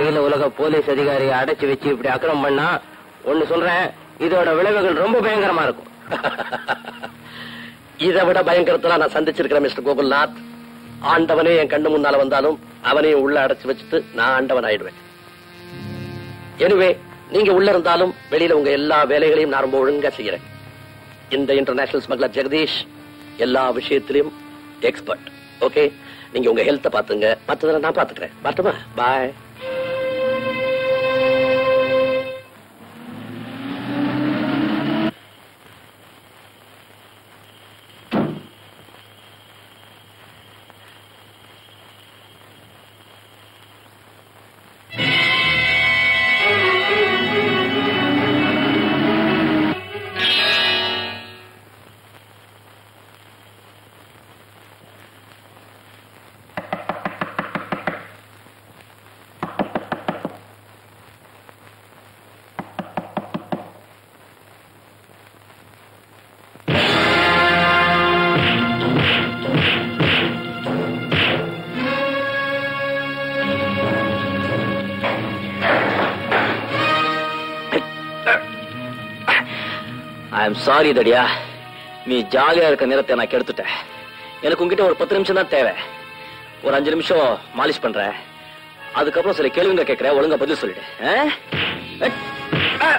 அகில உலக போலீஸ் அதிகாரியை அடைச்சு வச்சு இப்படி அக்கிரமம் பண்ணா ஒன்னு சொல்றேன் இதோட விளைவுகள் ரொம்ப பயங்கரமா இருக்கும் இதை விட பயங்கரத்தெல்லாம் நான் சந்திச்சிருக்கிறேன் மிஸ்டர் கோகுல்நாத் ஆண்டவனே என் கண்ணு முன்னால வந்தாலும் அவனையும் உள்ள அடைச்சு வச்சுட்டு நான் ஆண்டவன் ஆயிடுவேன் எனிவே நீங்க உள்ள இருந்தாலும் வெளியில உங்க எல்லா வேலைகளையும் நான் ரொம்ப ஒழுங்கா செய்யறேன் இந்த இன்டர்நேஷனல் ஸ்மக்லர் ஜெகதீஷ் எல்லா விஷயத்திலும் எக்ஸ்பர்ட் ஓகே நீங்க உங்க ஹெல்த்த பாத்துங்க மத்ததெல்லாம் நான் பாத்துக்கிறேன் பார்த்துமா பாய் ஐ எம் சாரி தடியா நீ ஜாலியா இருக்க நேரத்தை நான் கெடுத்துட்டேன் எனக்கு உங்ககிட்ட ஒரு பத்து நிமிஷம் தான் தேவை ஒரு அஞ்சு நிமிஷம் மாலிஷ் பண்றேன் அதுக்கப்புறம் சில கேள்விங்க கேட்கறேன் ஒழுங்கா பதில் சொல்லிடு ஆ? அட். ஆ.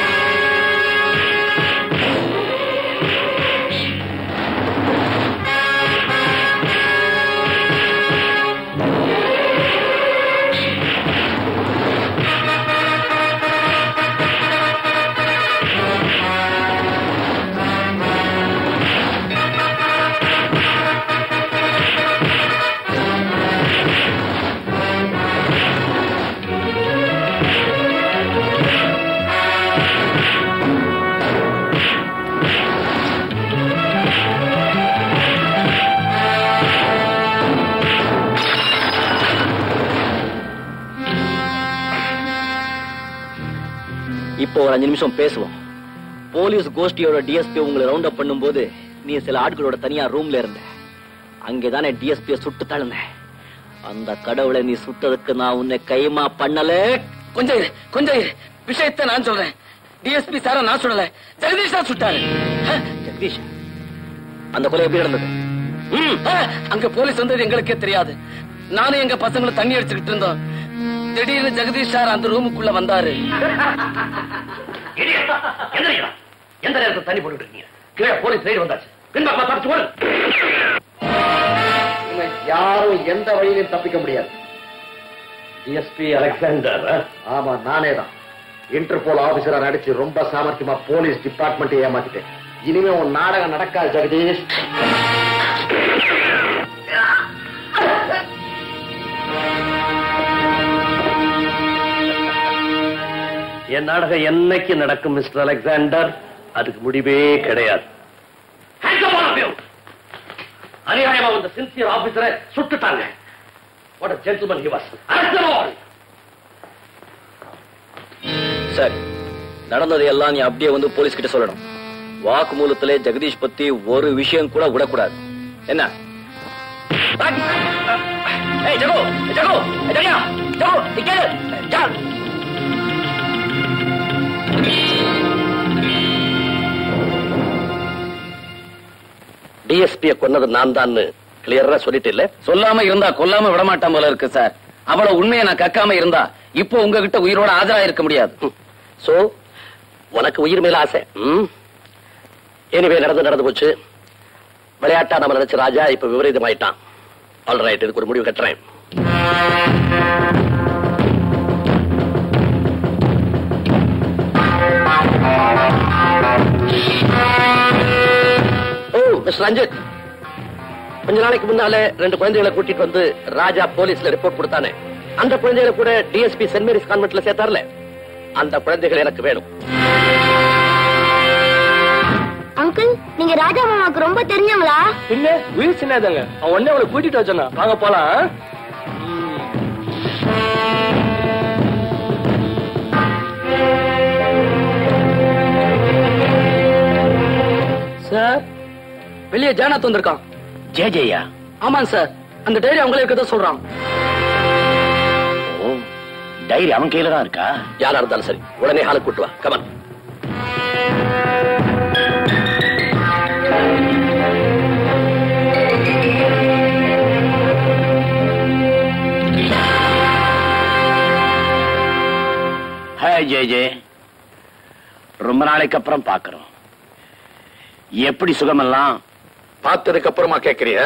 இப்போ ஒரு அஞ்சு நிமிஷம் பேசுவோம் போலீஸ் கோஷ்டியோட டிஎஸ்பி உங்களை ரவுண்ட் அப் பண்ணும்போது நீ சில ஆட்களோட தனியா ரூம்ல இருந்த அங்கேதானே டிஎஸ்பிய சுட்டு தள்ளுன அந்த கடவுளை நீ சுட்டதுக்கு நான் உன்னை கைமா பண்ணல கொஞ்சம் இரு, கொஞ்சம் இரு. விஷயத்தை நான் சொல்றேன் டிஎஸ்பி சார நான் சொல்லல ஜெகதீஷ் தான் சுட்டாரு ஆ, ஜெகதீஷ் அந்த கொலை எப்படி நடந்தது ம், ஆ, அங்க போலீஸ் வந்தது எங்களுக்கே தெரியாது நானும் எங்க பசங்களும் தண்ணி அடிச்சுக்கிட்டு இருந்தோம் திடீர்னு ஜெகதீஷ் சார் அந்த ரூமுக்குள்ள வந்தாரு எந்திரிக்கிறா. எந்த நேரத்தில் தண்ணி போட்டுட்டு இருக்கீங்க கீழே போலீஸ் ரைடு வந்தாச்சு பின்பக்கமா தப்பிச்சு ஓடு யாரும் எந்த வழியிலும் தப்பிக்க முடியாது டிஎஸ்பி அலெக்சாண்டர் ஆமா நானே தான் இன்டர்போல் ஆபீசரா நடிச்சு ரொம்ப சாமர்த்தியமா போலீஸ் டிபார்ட்மெண்ட் ஏமாத்திட்டேன் இனிமே உன் நாடகம் நடக்காது ஜெகதீஷ் என் நாடகம் என்னைக்கு நடக்கும் மிஸ்டர் அலெக்சாண்டர் அதுக்கு முடிவே கிடையாது Hands up, all of you! அநியாயமா வந்த சின்சியர் ஆபீசரை சுட்டுட்டாங்க What a gentleman he was. Arrest them all! சரி நடந்ததை எல்லாம் நீ அப்படியே வந்து போலீஸ் கிட்ட சொல்லணும் வாக்குமூலத்திலே ஜெகதீஷ் பத்தி ஒரு விஷயம் கூட விடக்கூடாது என்ன ஏய் ஜகு ஜகு ஜெயா ஜகு இங்கே ஜால் டிஎஸ்பிய கொன்னது நான் தான் கிளியரா சொல்லிட்டு இல்ல சொல்லாம இருந்தா கொல்லாம விட மாட்டான் போல இருக்கு சார் அவ்வளவு உண்மையை நான் கக்காம இருந்தா இப்போ உங்ககிட்ட உயிரோட ஆஜரா இருக்க முடியாது சோ உனக்கு உயிர் மேல ஆசை எனிவே நடந்து நடந்து போச்சு விளையாட்டா நம்ம நினைச்ச ராஜா இப்ப விபரீதமாயிட்டான் ஆல் ரைட் இதுக்கு ஒரு முடிவு கட்டுறேன் ஓ மிஸ்டர் ரஞ்சித் கொஞ்ச நாளைக்கு முன்னால ரெண்டு குழந்தைகளை கூட்டிட்டு வந்து ராஜா போலீஸ்ல ரிப்போர்ட் கொடுத்தானே அந்த குழந்தைகளை கூட டிஎஸ்பி சென்ட் மேரிஸ் கான்வென்ட்ல சேர்த்தார்ல அந்த குழந்தைகள் எனக்கு வேணும் அங்கிள் நீங்க ராஜா மாமாவுக்கு ரொம்ப தெரிஞ்சவங்களா இல்ல உயிர் சின்னதாங்க அவன் உடனே அவளை கூட்டிட்டு வச்சானா வாங்க போலாம் சார் வெளியே ஜானாத் வந்திருக்கான் ஜே ஜெயா ஆமாங்க சார் அந்த டைரி அவங்களே இருக்கதான் சொல்றான் ஓ டைரி அவன் கையில தான் இருக்கா யாரா இருந்தாலும் சரி உடனே ஹாலுக்கு கூட்டு வா கமன் ஹாய் ஜே ஜே ரொம்ப நாளைக்கு அப்புறம் பாக்குறோம் எப்படி சுகமெல்லாம் பார்த்ததுக்கு அப்புறமா கேக்குறிய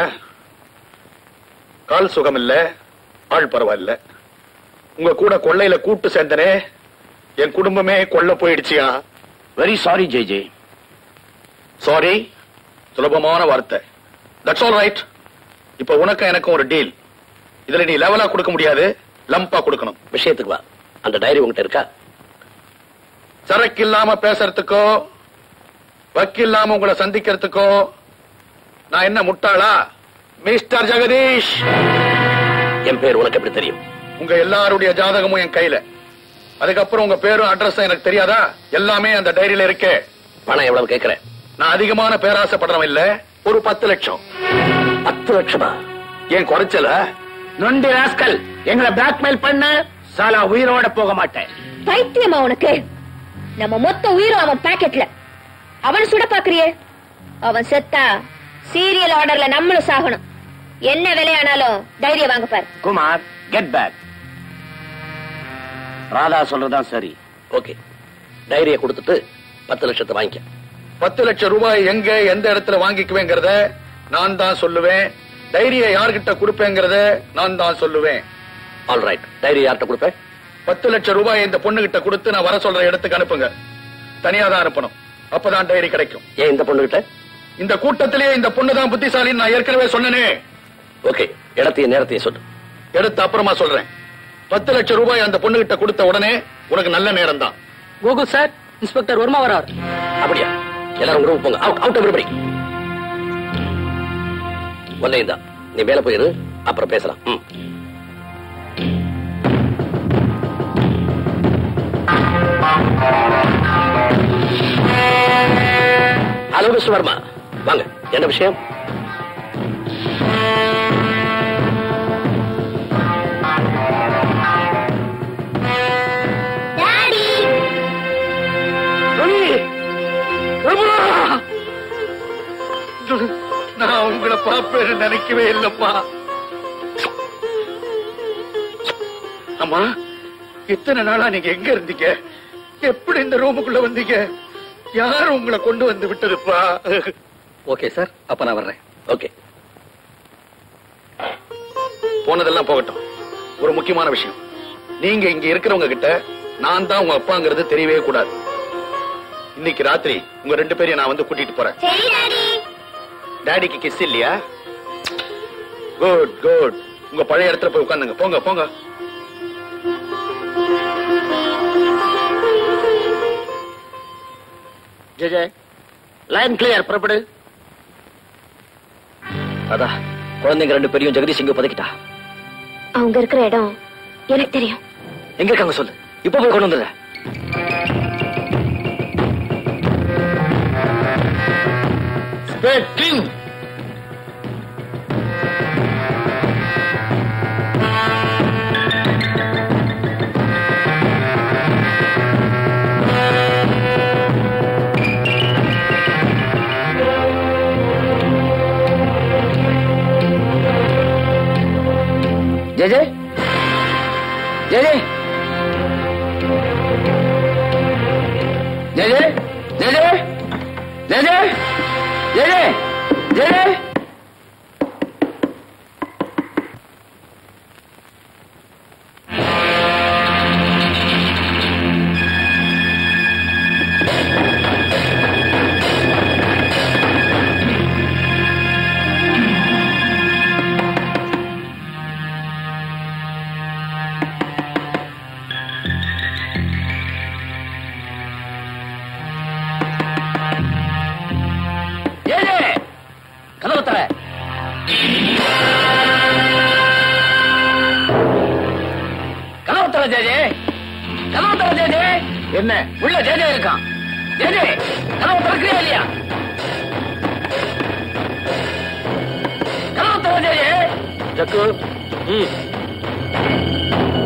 கால் சுகம் இல்ல ஆள் பரவாயில்ல உங்க கூட கொள்ளையில கூட்டு சேர்ந்தனே என் குடும்பமே கொள்ள போயிடுச்சியா very sorry J J sorry சுலபமான வார்த்தை தட்ஸ் ஆல் ரைட் இப்ப உனக்கு எனக்கும் ஒரு டீல் இதுல நீ லெவலா கொடுக்க முடியாது லம்பா கொடுக்கணும் விஷயத்துக்கு வா அந்த டைரி உங்ககிட்ட இருக்கா சரக்கு இல்லாம பேசுறதுக்கோ வக்கில்லாம உங்களை சந்திக்கிறதுக்கோ நான் என்ன முட்டாளா மிஸ்டர் ஜெகதீஷ் என் பேர் உனக்கு எப்படி தெரியும் உங்க எல்லாருடைய ஜாதகமும் என் கையில அதுக்கப்புறம் உங்க பேரும் அட்ரஸும் எனக்கு தெரியாதா எல்லாமே அந்த டைரியில இருக்கே பணம் எவ்வளவு கேட்கிறேன் நான் அதிகமான பேராசைப்படுறவன் இல்ல ஒரு பத்து லட்சம் பத்து லட்சமா ஏன் குறைச்சல நொண்டி ராஸ்கல் எங்களை பிளாக்மெயில் பண்ண சாலா உயிரோட போக மாட்டேன் பைத்தியமா உனக்கு நம்ம மொத்த உயிரும் அவன் பாக்கெட்ல அவன் சுட பாக்குறியே அவன் செத்தா சீரியல் ஆர்டர்ல நம்மளும் சாகணும் என்ன விலையானாலும் தைரியம் வாங்க பாரு குமார் கெட் பேக் ராதா சொல்றதுதான் சரி ஓகே டைரியை கொடுத்துட்டு பத்து லட்சத்தை வாங்கிக்க பத்து லட்சம் ரூபாய் எங்க எந்த இடத்துல வாங்கிக்குவேங்கிறத நான் தான் சொல்லுவேன் டைரியை யார்கிட்ட கொடுப்பேங்கிறத நான் தான் சொல்லுவேன் ஆல் ரைட் டைரி யார்கிட்ட கொடுப்பேன் பத்து லட்சம் ரூபாய் இந்த பொண்ணு கிட்ட கொடுத்து நான் வர சொல்ற இடத்துக்கு அனுப்புங்க தனியா தான் அனுப்பணும் அப்பதான் டைரி கிடைக்கும் ஏன் இந்த பொண்ணுகிட்ட இந்த கூட்டத்திலேயே இந்த பொண்ணு தான் புத்திசாலின்னு நான் ஏற்கனவே சொன்னனே ஓகே இடத்தையும் நேரத்தையும் சொல்லு எடுத்து அப்புறமா சொல்றேன் பத்து லட்சம் ரூபாய் அந்த பொண்ணு கிட்ட கொடுத்த உடனே உனக்கு நல்ல நேரம் தான் கோகுல் சார் இன்ஸ்பெக்டர் வர்மா வரார் அப்படியா எல்லாரும் ரூம் போங்க அவுட் அவுட் எவ்ரிபடி ஒன்னையும் தான் நீ மேல போயிரு அப்புறம் பேசலாம் ம். ஹலோ மிஸ்டர் வர்மா வாங்க என்ன விஷயம் டாடி நான் உங்களை பாப்பேன்னு நினைக்கவே இல்லப்பா அம்மா இத்தனை நாளா நீங்க எங்க இருந்தீங்க எப்படி இந்த ரூமுக்குள்ள வந்தீங்க யார் உங்களை கொண்டு வந்து விட்டதுப்பா ஓகே சார் அப்ப நான் வர்றேன் ஓகே போனதெல்லாம் போகட்டும் ஒரு முக்கியமான விஷயம் நீங்க இங்க இருக்கிறவங்க கிட்ட நான் தான் உங்க அப்பாங்கிறது தெரியவே கூடாது இன்னைக்கு ராத்திரி உங்க ரெண்டு பேரையும் நான் வந்து கூட்டிட்டு போறேன் சரி டாடி டாடிக்கு கிஸ் இல்லையா குட் குட் உங்க பழைய இடத்துல போய் உட்காந்துங்க போங்க போங்க ஜெஜே லைன் கிளியர் புறப்படு அதான் குழந்தைங்க ரெண்டு பேரையும் ஜெகதீஷ் இங்க பதுக்கிட்டா அவங்க இருக்கிற இடம் எனக்கு தெரியும் எங்க இருக்காங்க சொல்லு இப்ப போய் கொண்டு வந்துடுறேன் J J J J J J J J J J J J J J J J கதவு தர கதவு தர ஜெஜே கதவு தர ஜெஜே என்ன உள்ள ஜெஜே இருக்கான் ஜெஜே கதவு திறக்கிறியா இல்லையா கதவு தர ஜெஜே ஜக்கு ம்